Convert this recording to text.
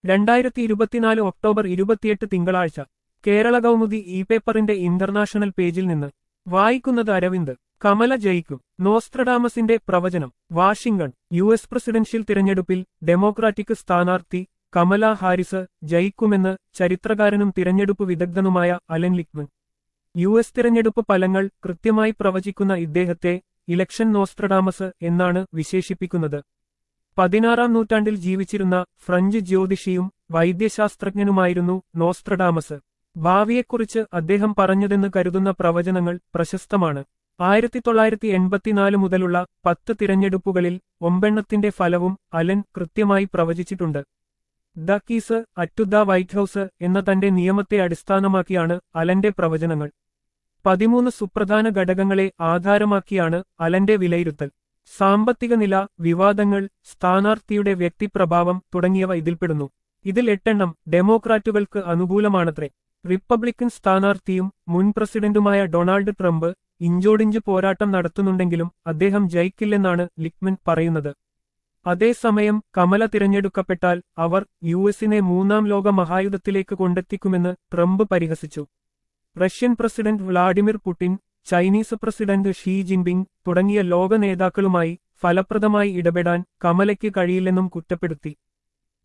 രണ്ടായിരത്തി ഇരുപത്തിനാല് ഒക്ടോബർ ഇരുപത്തിയെട്ട് തിങ്കളാഴ്ച കേരള കൗമുദി ഇ പേപ്പറിന്റെ ഇന്റർനാഷണൽ പേജിൽ നിന്ന് വായിക്കുന്നത് അരവിന്ദ് കമല ജയിക്കും നോസ്ത്രഡാമസിന്റെ പ്രവചനം വാഷിംഗ്ടൺ യു എസ് പ്രസിഡൻഷ്യൽ തിരഞ്ഞെടുപ്പിൽ ഡെമോക്രാറ്റിക് സ്ഥാനാർത്ഥി കമല ഹാരിസ് ജയിക്കുമെന്ന് ചരിത്രകാരനും തിരഞ്ഞെടുപ്പ് വിദഗ്ധനുമായ അലൻ ലിക്മൻ യു എസ് തിരഞ്ഞെടുപ്പ് ഫലങ്ങൾ കൃത്യമായി പ്രവചിക്കുന്ന ഇദ്ദേഹത്തെ ഇലക്ഷൻ നോസ്ത്രഡാമസ് എന്നാണ് വിശേഷിപ്പിക്കുന്നത് പതിനാറാം നൂറ്റാണ്ടിൽ ജീവിച്ചിരുന്ന ഫ്രഞ്ച് ജ്യോതിഷിയും വൈദ്യശാസ്ത്രജ്ഞനുമായിരുന്നു നോസ്ത്രഡാമസ് ഭാവിയെക്കുറിച്ച് അദ്ദേഹം പറഞ്ഞതെന്ന് കരുതുന്ന പ്രവചനങ്ങൾ പ്രശസ്തമാണ് ആയിരത്തി തൊള്ളായിരത്തി എൺപത്തിനാല് മുതലുള്ള പത്ത് തിരഞ്ഞെടുപ്പുകളിൽ ഒമ്പെണ്ണത്തിന്റെ ഫലവും അലൻ കൃത്യമായി പ്രവചിച്ചിട്ടുണ്ട് the keys to the White House എന്ന തന്റെ നിയമത്തെ അടിസ്ഥാനമാക്കിയാണ് അലന്റെ പ്രവചനങ്ങൾ പതിമൂന്ന് സുപ്രധാന ഘടകങ്ങളെ ആധാരമാക്കിയാണ് അലന്റെ വിലയിരുത്തൽ സാമ്പത്തിക നില വിവാദങ്ങൾ സ്ഥാനാർത്ഥിയുടെ വ്യക്തിപ്രഭാവം തുടങ്ങിയവ ഇതിൽപ്പെടുന്നു ഇതിൽ എട്ടെണ്ണം ഡെമോക്രാറ്റുകൾക്ക് അനുകൂലമാണത്രേ റിപ്പബ്ലിക്കൻ സ്ഥാനാർത്ഥിയും മുൻ പ്രസിഡന്റുമായ ഡൊണാൾഡ് ട്രംപ് ഇഞ്ചോടിഞ്ച് പോരാട്ടം നടത്തുന്നുണ്ടെങ്കിലും അദ്ദേഹം ജയിക്കില്ലെന്നാണ് ലിക്മൻ പറയുന്നത് അതേസമയം കമല തിരഞ്ഞെടുക്കപ്പെട്ടാൽ അവർ യു എസിനെ മൂന്നാം ലോക മഹായുധത്തിലേക്ക് കൊണ്ടെത്തിക്കുമെന്ന് ട്രംപ് പരിഹസിച്ചു Russian president Vladimir Putin Chinese president Xi Jinping തുടങ്ങിയ ലോക നേതാക്കളുമായി ഫലപ്രദമായി ഇടപെടാൻ കമലയ്ക്ക് കഴിയില്ലെന്നും കുറ്റപ്പെടുത്തി